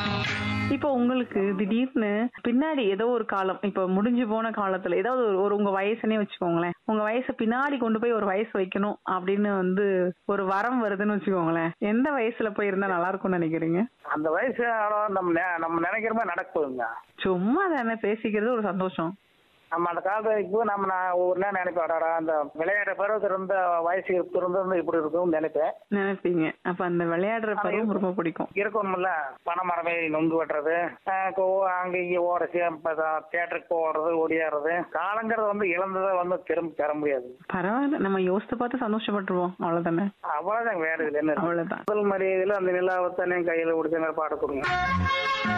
இப்போ உங்களுக்கு திடீர்னு பின்னாடி ஏதோ ஒரு காலம் இப்போ முடிஞ்சு போன காலத்துல ஏதாவது ஒரு- ஒரு உங்க வயசுனே வச்சுக்கோங்களேன் உங்க வயசை பின்னாடி கொண்டு போய் ஒரு வயசு வைக்கணும் அப்படின்னு வந்து ஒரு வரம் வருதுன்னு வச்சுக்கோங்களேன் எந்த வயசுல போய் இருந்தா நல்லா இருக்கும்னு நினைக்கிறீங்க அந்த வயசு ஆனா நம்ம நெ- நம்ம நினைக்கிற மாதிரி நடக்குதுங்க சும்மா தானே பேசிக்கிறது ஒரு சந்தோஷம் நம்ம அந்த காலத்துல இப்போ நம்ம நான் ஒவ்வொரு நேரம் நினைப்பேன் அடடா, அந்த விளையாட பருவத்தில் இருந்த வயசு இருந்திருந்து இப்படி இருக்கும்னு நினைப்பேன் நினைப்பீங்க அப்ப அந்த விளையாடுற பருவம் ரொம்ப பிடிக்கும் இருக்கணும்ல பனை மரமே நொங்கு வெட்டுறது அஹ் கோ- அங்க இங்க ஓடுறது தியேட்டருக்கு ஓடுறது ஓடியாடுறது காலங்கிறது வந்து இழந்ததை வந்து திரும்ப பெற முடியாது பரவாயில்ல நம்ம யோசித்து பார்த்து சந்தோஷப்பட்டுருவோம் அவ்வளவுதானே அவ்வளவுதான் வேற இதுல என்ன இருக்கு? அவ்வளவுதான் முதல் மரியாதையில அந்த நிலாவை தானே கையில பிடிச்ச மாதிரி பாட கொடுங்க